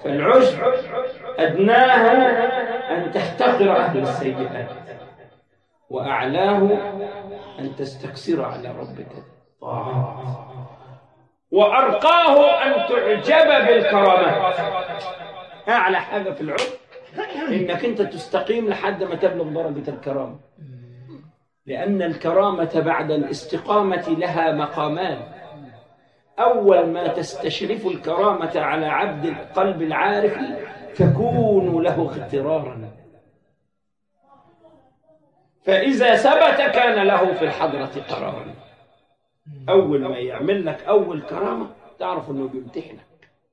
فالعجب أدناها أن تحتقر أهل السيئات وأعلاه أن تستكثر على ربك الطاعات وأرقاه أن تعجب بالكرامات أعلى حاجة في العجب إنك أنت تستقيم لحد ما تبلغ درجة الكرامة لأن الكرامة بعد الاستقامة لها مقامان أول ما تستشرف الكرامة على عبد القلب العارف تكون له اغترارا فإذا ثبت كان له في الحضرة قرار أول ما يعمل لك أول كرامة تعرف أنه بيمتحنك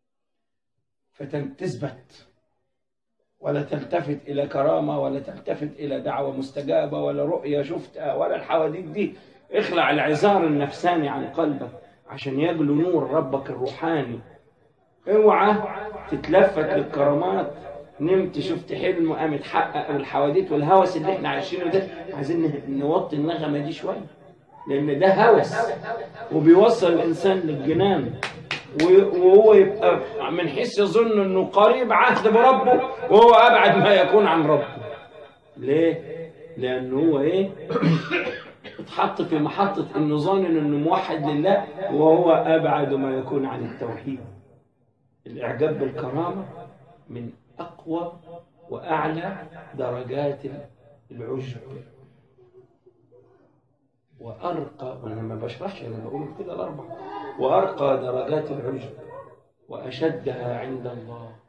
فتثبت ولا تلتفت إلى كرامة ولا تلتفت إلى دعوة مستجابة ولا رؤية شفتها ولا الحواديت دي اخلع العذار النفساني عن قلبك عشان يجلو نور ربك الروحاني اوعى تتلفت للكرامات نمت شفت حلم قام اتحقق والحواديت والهوس اللي احنا عايشينه ده عايزين نوطي النغمه دي شويه لان ده هوس وبيوصل الانسان للجنان وهو يبقى من حيث يظن انه قريب عهد بربه وهو ابعد ما يكون عن ربه ليه لانه هو ايه اتحط في محطة انه ظانن انه موحد لله وهو ابعد ما يكون عن التوحيد الاعجاب بالكرامة من اقوى واعلى درجات العجب وارقى انا ما بشرحش انا بقول كده الاربع وارقى درجات العجب واشدها عند الله